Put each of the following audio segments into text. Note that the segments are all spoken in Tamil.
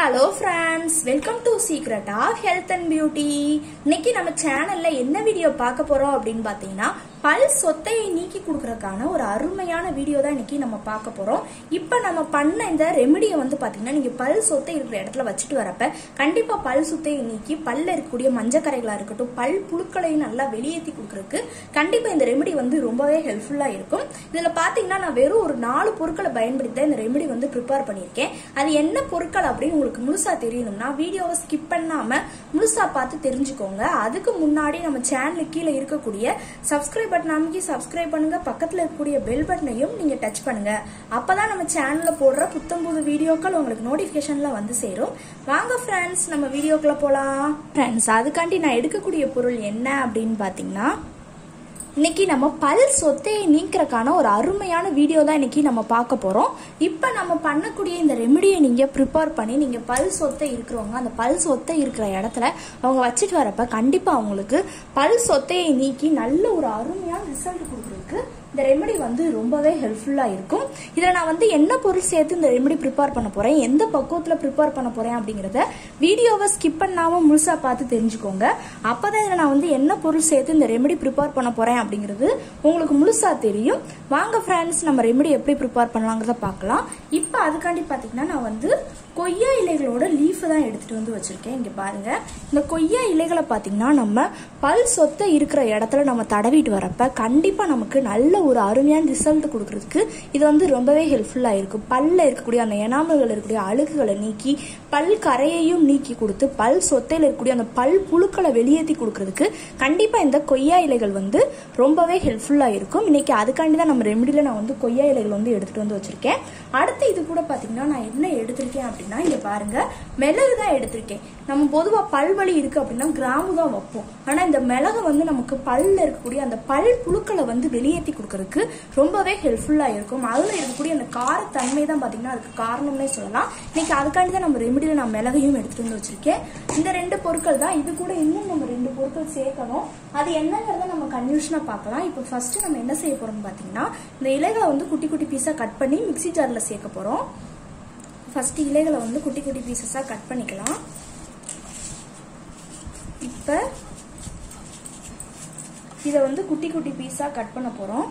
hello friends welcome to secret of health and beauty இன்னைக்கு நம்ம சேனல்ல என்ன வீடியோ பார்க்க போறோம் அப்படின்னு பார்த்தீங்கன்னா பல் சொத்தையை நீக்கி கொடுக்கறதுக்கான ஒரு அருமையான வீடியோ தான் இன்னைக்கு நம்ம பார்க்க போறோம் இப்போ நம்ம பண்ண இந்த ரெமெடியை வந்து பார்த்தீங்கன்னா நீங்க பல் சொத்தை இருக்கிற இடத்துல வச்சுட்டு வரப்ப கண்டிப்பா பல் சொத்தையை நீக்கி பல்ல இருக்கக்கூடிய மஞ்சக்கரைகளா இருக்கட்டும் பல் புழுக்களையும் நல்லா வெளியேற்றி கொடுக்கறதுக்கு கண்டிப்பா இந்த ரெமெடி வந்து ரொம்பவே ஹெல்ப்ஃபுல்லா இருக்கும் இதுல பாத்தீங்கன்னா நான் வெறும் ஒரு நாலு பொருட்களை பயன்படுத்தி தான் இந்த ரெமெடி வந்து ப்ரிப்பேர் பண்ணியிருக்கேன் அது என்ன பொருட்கள் அப்படின்னு உங்களுக்கு முழுசா தெரியணும்னா வீடியோவை ஸ்கிப் பண்ணாம முழுசா பார்த்து தெரிஞ்சுக்கோங்க அதுக்கு முன்னாடி நம்ம சேனலுக்கு கீழே இருக்கக்கூடிய சப்ஸ்கிரைப் பட்டன் அமைக்கி சப்ஸ்கிரைப் பண்ணுங்க பக்கத்துல இருக்கக்கூடிய பெல் பட்டனையும் நீங்க டச் பண்ணுங்க அப்பதான் நம்ம சேனல்ல போடுற புத்தம்புது வீடியோக்கள் உங்களுக்கு நோட்டிபிகேஷன்ல வந்து சேரும் வாங்க ஃப்ரெண்ட்ஸ் நம்ம வீடியோக்குள்ள போலாம் ஃப்ரெண்ட்ஸ் அதுக்காண்டி நான் எடுக்கக்கூடிய பொருள் என்ன அப்படின்னு பாத்தீங்கன்னா இன்னைக்கு நம்ம பல் சொத்தையை நீக்கிறக்கான ஒரு அருமையான வீடியோ தான் இன்னைக்கு நம்ம பார்க்க போறோம் இப்போ நம்ம பண்ணக்கூடிய இந்த ரெமெடியை நீங்க ப்ரிப்பேர் பண்ணி நீங்க பல் சொத்தை இருக்கிறவங்க அந்த பல் சொத்தை இருக்கிற இடத்துல அவங்க வச்சுட்டு வரப்ப கண்டிப்பா அவங்களுக்கு பல் சொத்தையை நீக்கி நல்ல ஒரு அருமையான ரிசல்ட் கொடுக்குறதுக்கு இந்த ரெமெடி வந்து ரொம்பவே ஹெல்ப்ஃபுல்லா இருக்கும் இதில் நான் வந்து என்ன பொருள் சேர்த்து இந்த ரெமெடி ப்ரிப்பேர் பண்ண போறேன் எந்த பக்குவத்தில் ப்ரிப்பேர் பண்ண போறேன் அப்படிங்கிறத வீடியோவை ஸ்கிப் பண்ணாம முழுசா பார்த்து தெரிஞ்சுக்கோங்க அப்பதான் இதில் நான் வந்து என்ன பொருள் சேர்த்து இந்த ரெமெடி ப்ரிப்பேர் பண்ண போறேன் அப்படிங்கிறது உங்களுக்கு முழுசா தெரியும் வாங்க ஃப்ரெண்ட்ஸ் நம்ம ரெமெடி எப்படி ப்ரிப்பேர் பண்ணலாங்கிறத பார்க்கலாம் இப்போ அதுக்காண்டி பார்த்தீங்கன்னா நான் வந்து கொய்யா இலைகளோட லீஃப் தான் எடுத்துட்டு வந்து வச்சிருக்கேன் இங்க பாருங்க இந்த கொய்யா இலைகளை பார்த்தீங்கன்னா நம்ம பல் சொத்தை இருக்கிற இடத்துல நம்ம தடவிட்டு வரப்ப கண்டிப்பா நமக்கு நல்ல ஒரு அருமையான ரிசல்ட் கொடுக்கறதுக்கு இது வந்து ரொம்பவே ஹெல்ப்ஃபுல்லா இருக்கும் பல்ல இருக்கக்கூடிய அந்த எனாமல்கள் இருக்கக்கூடிய அழுகுகளை நீக்கி பல் கரையையும் நீக்கி கொடுத்து பல் சொத்தையில இருக்கக்கூடிய அந்த பல் புழுக்களை வெளியேற்றி கொடுக்கறதுக்கு கண்டிப்பா இந்த கொய்யா இலைகள் வந்து ரொம்பவே ஹெல்ப்ஃபுல்லா இருக்கும் இன்னைக்கு அதுக்காண்டி தான் நம்ம ரெமடியில நான் வந்து கொய்யா இலைகள் வந்து எடுத்துட்டு வந்து வச்சிருக்கேன் அடுத்து இது கூட பாத்தீங்கன்னா நான் என்ன எடுத்திருக்கேன் அப்படின்னா இங்க பாருங்க மிளகு தான் எடுத்திருக்கேன் நம்ம பொதுவா பல் வலி இருக்கு அப்படின்னா கிராம்பு தான் வைப்போம் ஆனா இந்த மிளகு வந்து நமக்கு பல்ல இருக்கக்கூடிய அந்த பல் புழுக்களை வந்து வெளியேற்றி கொடுக்கறதுக்கு ரொம்பவே ஹெல்ப்ஃபுல்லா இருக்கும் அதுல இருக்கக்கூடிய அந்த காரத்தன்மை தான் பாத்தீங்கன்னா அதுக்கு காரணம்னே சொல்லலாம் இன்னைக்கு அதுக்காண்டி தான் நம்ம ரெமடியில நான் மிளகையும் எடுத்துட்டு வந்து வச்சிருக்கேன் இந்த ரெண்டு பொருட்கள் தான் இது கூட இன்னும் நம்ம ரெண்டு பொருட்கள் சேர்க்கணும் அது என்னங்கிறத நம்ம கன்ஃபியூஷனா பார்க்கலாம் இப்போ ஃபர்ஸ்ட் நம்ம என்ன செய்ய போறோம்னு பாத்தீங்கன்னா இந்த இலைகளை வந்து குட்டி குட்டி பீஸா கட் பண்ணி மிக்ஸி ஜார்ல சேர்க்க போறோம் ஃபர்ஸ்ட் இலைகளை வந்து குட்டி குட்டி பீசஸா கட் பண்ணிக்கலாம் இப்ப இதை வந்து குட்டி குட்டி பீஸா கட் பண்ண போறோம்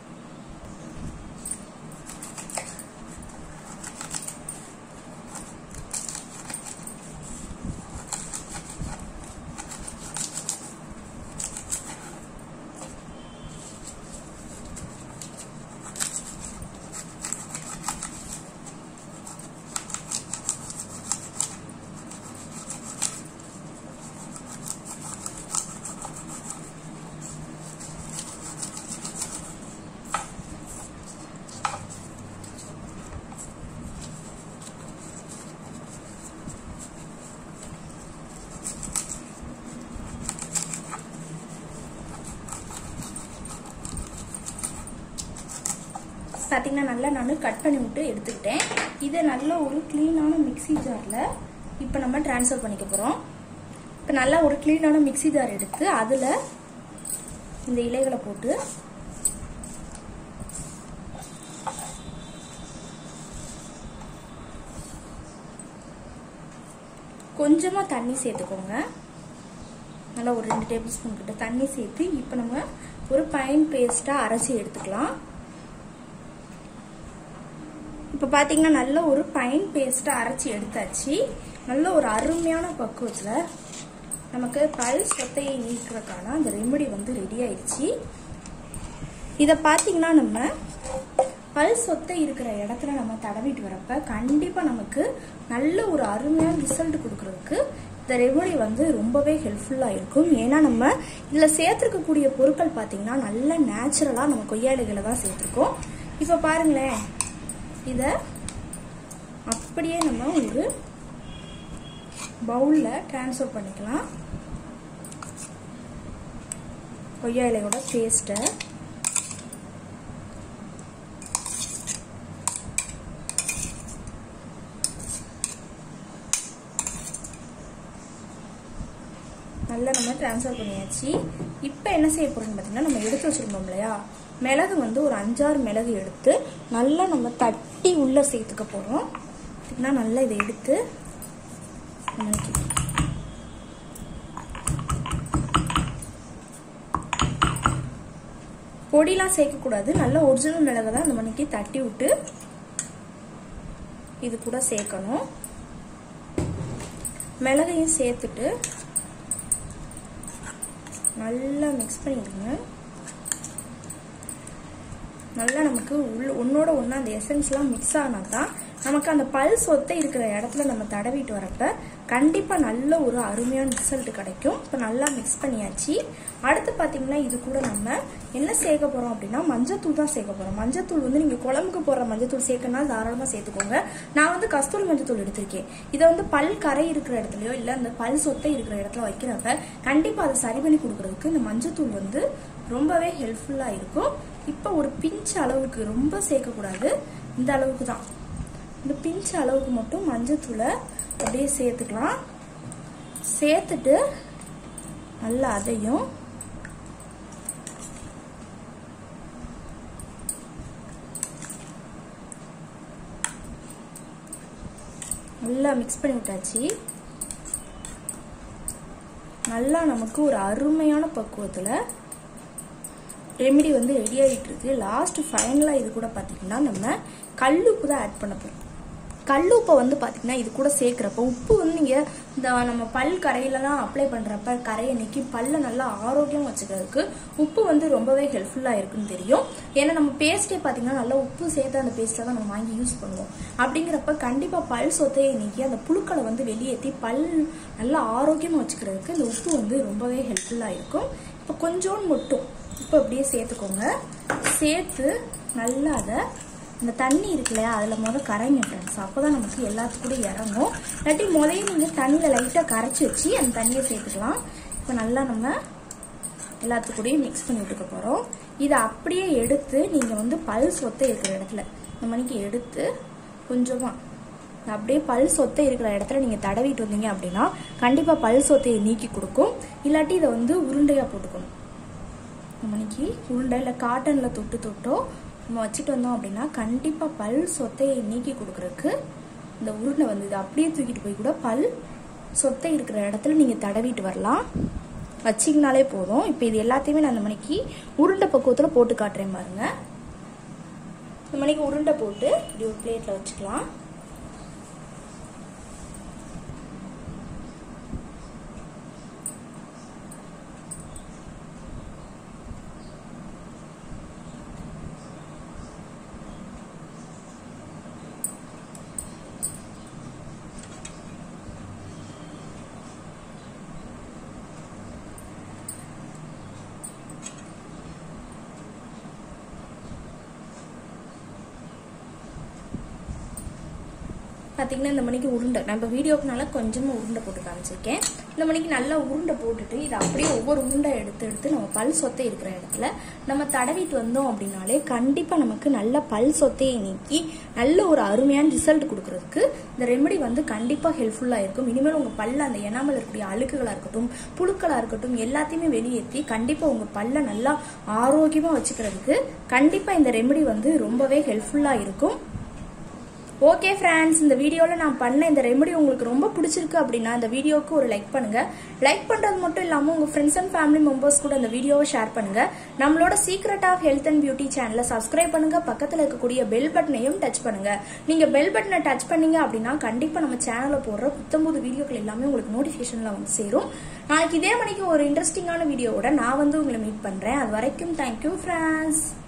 பார்த்தீங்கன்னா நல்லா நான் கட் பண்ணி விட்டு எடுத்துக்கிட்டேன் இதை நல்ல ஒரு க்ளீனான மிக்ஸி ஜாரில் இப்போ நம்ம ட்ரான்ஸ்ஃபர் பண்ணிக்க போகிறோம் இப்போ நல்லா ஒரு க்ளீனான மிக்ஸி ஜார் எடுத்து அதில் இந்த இலைகளை போட்டு கொஞ்சமாக தண்ணி சேர்த்துக்கோங்க நல்லா ஒரு ரெண்டு டேபிள் ஸ்பூன் கிட்ட தண்ணி சேர்த்து இப்போ நம்ம ஒரு பைன் பேஸ்ட்டாக அரைச்சி எடுத்துக்கலாம் இப்போ பார்த்தீங்கன்னா நல்ல ஒரு பைன் பேஸ்ட்டாக அரைச்சி எடுத்தாச்சு நல்ல ஒரு அருமையான பக்குவத்தில் நமக்கு பல் சொத்தையை நீக்கிறதுக்கான அந்த ரெமெடி வந்து ரெடி ஆயிடுச்சு இதை பார்த்தீங்கன்னா நம்ம பல் சொத்தை இருக்கிற இடத்துல நம்ம தடவிட்டு வரப்ப கண்டிப்பாக நமக்கு நல்ல ஒரு அருமையான ரிசல்ட் கொடுக்கறதுக்கு இந்த ரெமெடி வந்து ரொம்பவே ஹெல்ப்ஃபுல்லாக இருக்கும் ஏன்னா நம்ம இதில் சேர்த்துருக்கக்கூடிய பொருட்கள் பார்த்தீங்கன்னா நல்ல நேச்சுரலாக நம்ம கொய்யா இலைகளை தான் சேர்த்துருக்கோம் இப்போ பாருங்களேன் இதை அப்படியே நம்ம ஒரு பவுலில் ட்ரான்ஸ்ஃபர் பண்ணிக்கலாம் கொய்யா இலையோட பேஸ்ட்டை நல்லா நம்ம ட்ரான்ஸ்ஃபர் பண்ணியாச்சு இப்போ என்ன செய்ய போறோம்னு பார்த்தீங்கன்னா நம்ம எடுத்து வச்சிருந்தோம் இல்லையா மிளகு வந்து ஒரு அஞ்சாறு மிளகு எடுத்து நல்லா நம்ம தட்டி உள்ள சேர்த்துக்க போறோம் பார்த்தீங்கன்னா நல்லா இதை எடுத்து மணிக்கு பொடிலாம் சேர்க்கக்கூடாது நல்ல ஒரிஜினல் மிளகை தான் இந்த மணிக்கு தட்டி விட்டு இது கூட சேர்க்கணும் மிளகையும் சேர்த்துட்டு நல்லா மிக்ஸ் பண்ணிடுங்க நல்லா நமக்கு உள்ள ஒன்னோட ஒன்று அந்த எசன்ஸ்லாம் மிக்ஸ் ஆனால் தான் நமக்கு அந்த பல்ஸ் ஒத்த இருக்கிற இடத்துல நம்ம தடவிட்டு வரப்ப கண்டிப்பாக நல்ல ஒரு அருமையான ரிசல்ட் கிடைக்கும் இப்போ நல்லா மிக்ஸ் பண்ணியாச்சு அடுத்து பார்த்தீங்கன்னா இது கூட நம்ம என்ன சேர்க்க போகிறோம் அப்படின்னா மஞ்சத்தூள் தான் சேர்க்க போகிறோம் மஞ்சத்தூள் வந்து நீங்கள் குழம்புக்கு போடுற மஞ்சத்தூள் சேர்க்கனாலும் தாராளமாக சேர்த்துக்கோங்க நான் வந்து கஸ்தூரி மஞ்சத்தூள் எடுத்திருக்கேன் இதை வந்து பல் கரை இருக்கிற இடத்துலையோ இல்லை அந்த பல் சொத்தை இருக்கிற இடத்துல வைக்கிறப்ப கண்டிப்பாக அதை சரி பண்ணி கொடுக்கறதுக்கு இந்த மஞ்சத்தூள் வந்து ரொம்பவே ஹெல்ப்ஃபுல்லாக இருக்கும் இப்போ ஒரு பிஞ்ச் அளவுக்கு ரொம்ப சேர்க்கக்கூடாது இந்த அளவுக்கு தான் இந்த பிஞ்ச் அளவுக்கு மட்டும் மஞ்சத்தூளை அப்படியே சேர்த்துக்கலாம் சேர்த்துட்டு நல்லா அதையும் நல்லா மிக்ஸ் பண்ணி விட்டாச்சு நல்லா நமக்கு ஒரு அருமையான பக்குவத்தில் ரெமெடி வந்து ரெடி ஆகிட்டு இருக்கு லாஸ்ட் ஃபைனலாக இது கூட பார்த்தீங்கன்னா நம்ம கல்லுப்பு தான் ஆட் பண்ண போகிறோம் கல்லுப்பை வந்து பார்த்தீங்கன்னா இது கூட சேர்க்குறப்ப உப்பு வந்து நீங்கள் இந்த நம்ம பல் கரையிலலாம் அப்ளை பண்ணுறப்ப கரையை நீக்கி பல்ல நல்லா ஆரோக்கியம் வச்சுக்கிறதுக்கு உப்பு வந்து ரொம்பவே ஹெல்ப்ஃபுல்லாக இருக்குன்னு தெரியும் ஏன்னா நம்ம பேஸ்ட்டே பார்த்தீங்கன்னா நல்லா உப்பு சேர்த்து அந்த பேஸ்ட்டை தான் நம்ம வாங்கி யூஸ் பண்ணுவோம் அப்படிங்கிறப்ப கண்டிப்பாக பல் சொத்தையை நீக்கி அந்த புழுக்களை வந்து வெளியேற்றி பல் நல்லா ஆரோக்கியமாக வச்சுக்கிறதுக்கு இந்த உப்பு வந்து ரொம்பவே ஹெல்ப்ஃபுல்லாக இருக்கும் இப்போ கொஞ்சோண்டு மட்டும் உப்பு அப்படியே சேர்த்துக்கோங்க சேர்த்து நல்லா அதை இந்த தண்ணி இருக்கு இல்லையா அதில் முத கரைங்க ஃப்ரெண்ட்ஸ் அப்போ தான் நமக்கு எல்லாத்துக்கூட இறங்கும் இல்லாட்டி முதல்ல நீங்கள் தண்ணியில் லைட்டாக கரைச்சி வச்சு அந்த தண்ணியை சேர்த்துக்கலாம் இப்போ நல்லா நம்ம எல்லாத்துக்கூடையும் மிக்ஸ் பண்ணி விட்டுக்க போகிறோம் இதை அப்படியே எடுத்து நீங்கள் வந்து பல் சொத்தை இருக்கிற இடத்துல இந்த மணிக்கு எடுத்து கொஞ்சமாக அப்படியே பல் சொத்தை இருக்கிற இடத்துல நீங்கள் தடவிட்டு வந்தீங்க அப்படின்னா கண்டிப்பாக பல் சொத்தையை நீக்கி கொடுக்கும் இல்லாட்டி இதை வந்து உருண்டையாக போட்டுக்கணும் இந்த மணிக்கு உருண்டை இல்லை காட்டனில் தொட்டு தொட்டோ நம்ம வச்சுட்டு வந்தோம் அப்படின்னா கண்டிப்பாக பல் சொத்தையை நீக்கி கொடுக்குறதுக்கு இந்த உருண்டை வந்து இதை அப்படியே தூக்கிட்டு போய் கூட பல் சொத்தை இருக்கிற இடத்துல நீங்கள் தடவிட்டு வரலாம் வச்சிங்கனாலே போதும் இப்போ இது எல்லாத்தையுமே நான் இந்த மணிக்கு உருண்டை பக்குவத்தில் போட்டு காட்டுறேன் பாருங்க இந்த மணிக்கு உருண்டை போட்டு இப்படி ஒரு பிளேட்டில் வச்சுக்கலாம் பார்த்தீங்கன்னா இந்த மணிக்கு உருண்டை நம்ம வீடியோக்குனால கொஞ்சமாக உருண்டை போட்டு காமிச்சிருக்கேன் இந்த மணிக்கு நல்லா உருண்டை போட்டுட்டு இதை அப்படியே ஒவ்வொரு உருண்டை எடுத்து எடுத்து நம்ம பல் சொத்தை இருக்கிற இடத்துல நம்ம தடவிட்டு வந்தோம் அப்படின்னாலே கண்டிப்பாக நமக்கு நல்ல பல் சொத்தையை நீக்கி நல்ல ஒரு அருமையான ரிசல்ட் கொடுக்கறதுக்கு இந்த ரெமெடி வந்து கண்டிப்பாக ஹெல்ப்ஃபுல்லாக இருக்கும் இனிமேல் உங்கள் பல்ல அந்த எனாமல் இருக்கக்கூடிய அழுக்குகளாக இருக்கட்டும் புழுக்களாக இருக்கட்டும் எல்லாத்தையுமே வெளியேற்றி கண்டிப்பாக உங்கள் பல்ல நல்லா ஆரோக்கியமாக வச்சுக்கிறதுக்கு கண்டிப்பாக இந்த ரெமெடி வந்து ரொம்பவே ஹெல்ப்ஃபுல்லாக இருக்கும் ஓகே ஃப்ரெண்ட்ஸ் இந்த வீடியோவில் நான் பண்ண இந்த ரெமெடி உங்களுக்கு ரொம்ப பிடிச்சிருக்கு அப்படின்னா இந்த வீடியோவுக்கு ஒரு லைக் பண்ணுங்க லைக் பண்ணுறது மட்டும் இல்லாமல் உங்கள் ஃப்ரெண்ட்ஸ் அண்ட் ஃபேமிலி மெம்பர்ஸ் கூட இந்த வீடியோவை ஷேர் பண்ணுங்க நம்மளோட secret of health and beauty சேனலை சப்ஸ்கிரைப் பண்ணுங்க பக்கத்தில் இருக்கக்கூடிய பெல் பட்டனையும் டச் பண்ணுங்க நீங்கள் பெல் பட்டனை டச் பண்ணீங்க அப்படின்னா கண்டிப்பாக நம்ம சேனலில் போடுற புத்தம்புது வீடியோக்கள் எல்லாமே உங்களுக்கு நோட்டிஃபிகேஷனில் வந்து சேரும் நாளைக்கு இதே மணிக்கு ஒரு இன்ட்ரெஸ்டிங்கான வீடியோவோட நான் வந்து உங்களை மீட் பண்ணுறேன் அது வரைக்கும் தேங்க்யூ ஃப்ரெண்ட்ஸ்